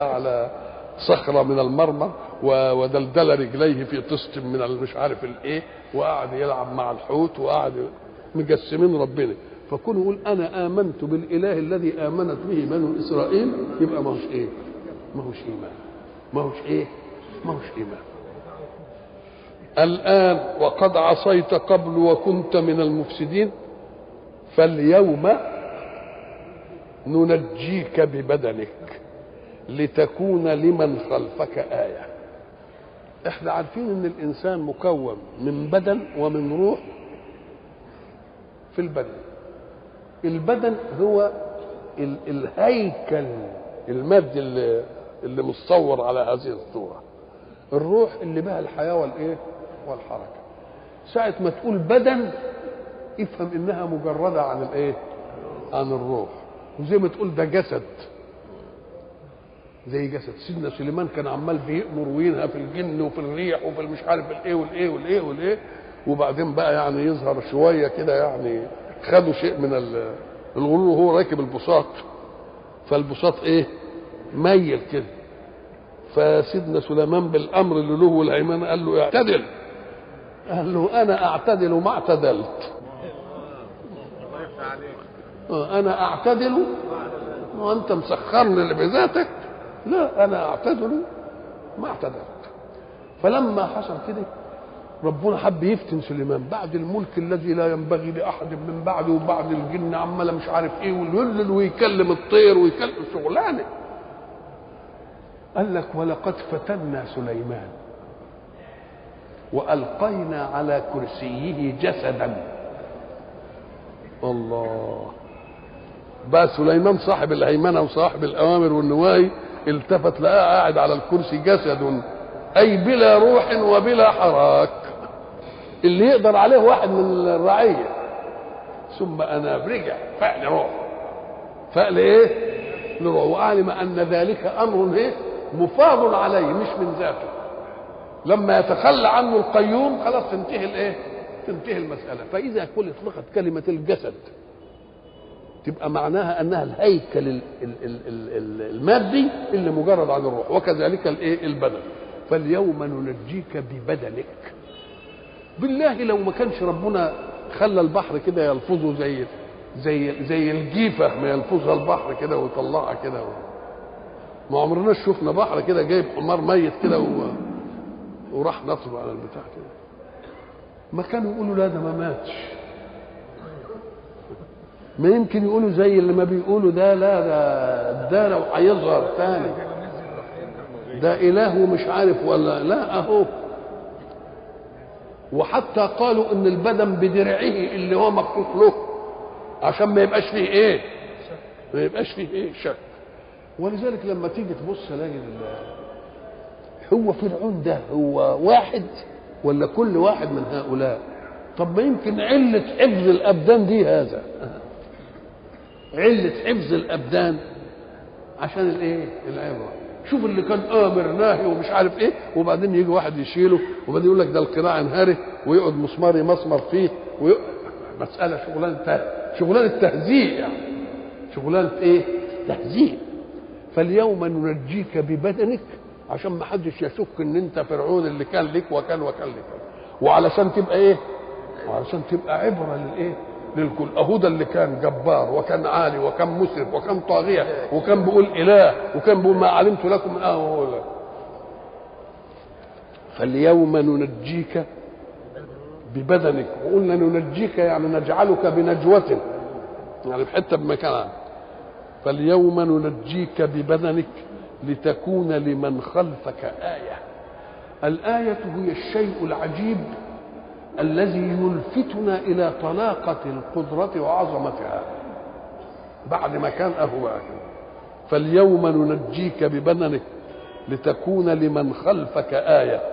على صخرة من المرمر و- ودلدل رجليه في طست من ال- مش عارف الايه وقعد يلعب مع الحوت وقعد مجسمين ربنا فكون يقول انا امنت بالاله الذي امنت به بنو اسرائيل يبقى ما هوش ايه؟ ما هوش ايمان ما هوش ايه؟ ما هوش ايمان الان وقد عصيت قبل وكنت من المفسدين فاليوم ننجيك ببدنك لتكون لمن خلفك آية احنا عارفين ان الانسان مكون من بدن ومن روح في البدن البدن هو ال- الهيكل المادي اللي, اللي متصور على هذه الصورة الروح اللي بها الحياة والايه والحركة ساعة ما تقول بدن افهم انها مجردة عن الايه عن الروح وزي ما تقول ده جسد زي جسد سيدنا سليمان كان عمال بيأمر وينهى في الجن وفي الريح وفي المش عارف الايه والايه والايه والايه وبعدين بقى يعني يظهر شويه كده يعني خدوا شيء من ال- الغرور وهو راكب البساط فالبساط ايه ميل كده فسيدنا سليمان بالامر اللي له والهيمنه قال له اعتدل قال له انا اعتدل ما اعتدلت آه، انا اعتدل وانت مسخرني اللي بذاتك لا انا اعتدل ما اعتدلت فلما حصل كده ربنا حب يفتن سليمان بعد الملك الذي لا ينبغي لاحد من بعده وبعد الجن عماله مش عارف ايه ويلل ويكلم الطير ويكلم شغلانه قال لك ولقد فتنا سليمان والقينا على كرسيه جسدا الله بقى سليمان صاحب الهيمنه وصاحب الاوامر والنواهي التفت لقاه قاعد على الكرسي جسد اي بلا روح وبلا حراك اللي يقدر عليه واحد من الرعيه ثم انا رجع فعل روح فعل ايه لروح واعلم ان ذلك امر ايه مفاض عليه مش من ذاته لما يتخلى عنه القيوم خلاص تنتهي الايه تنتهي المساله فاذا كل اطلقت كلمه الجسد تبقى معناها انها الهيكل ال- ال- ال- ال- ال- المادي اللي مجرد عن الروح وكذلك الايه البدن فاليوم ننجيك ببدنك بالله لو ما كانش ربنا خلى البحر كده يلفظه زي زي زي الجيفه ما يلفظها البحر كده ويطلعها كده ما عمرناش شفنا بحر كده جايب حمار ميت كده و... وراح نصب على البتاع كده ما كانوا يقولوا لا ده ما ماتش ما يمكن يقولوا زي اللي ما بيقولوا ده لا ده ده لو هيظهر تاني ده اله ومش عارف ولا لا اهو وحتى قالوا ان البدن بدرعه اللي هو مخلوق له عشان ما يبقاش فيه ايه ما يبقاش فيه ايه شك ولذلك لما تيجي تبص تلاقي ال- هو فرعون ده هو واحد ولا كل واحد من هؤلاء طب ما يمكن علة حفظ الأبدان دي هذا علة حفظ الأبدان عشان الايه العبرة شوف اللي كان آمر ناهي ومش عارف ايه وبعدين يجي واحد يشيله وبعدين يقول لك ده القراع انهري ويقعد مسمار يمسمر فيه ويقعد مسألة شغلانة ته- شغلانة تهزيء يعني شغلانة ايه تهزيء فاليوم ننجيك ببدنك عشان ما حدش يشك ان انت فرعون اللي كان لك وكان وكان لك وعلشان تبقى ايه وعلشان تبقى عبره للايه للكل اهو ده اللي كان جبار وكان عالي وكان مسرف وكان طاغيه وكان بيقول اله وكان بيقول ما علمت لكم من اه لا فاليوم ننجيك ببدنك وقلنا ننجيك يعني نجعلك بنجوة يعني بحته بمكانها فاليوم ننجيك ببدنك لتكون لمن خلفك آية الآية هي الشيء العجيب الذي يلفتنا إلى طلاقة القدرة وعظمتها بعد ما كان أهو فاليوم ننجيك ببدنك لتكون لمن خلفك آية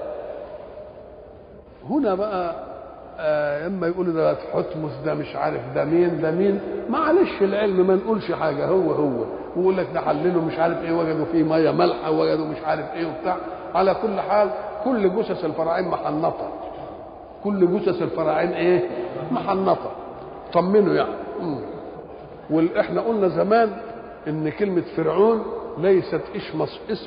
هنا بقى آه اما يقولوا ده حتمس ده مش عارف ده مين ده مين معلش العلم ما نقولش حاجه هو هو ويقول لك ده حللوا مش عارف ايه وجدوا فيه ميه مالحه وجدوا مش عارف ايه وبتاع على كل حال كل جثث الفراعين محنطه كل جثث الفراعين ايه محنطه طمنوا يعني مم. واحنا قلنا زمان ان كلمه فرعون ليست اسم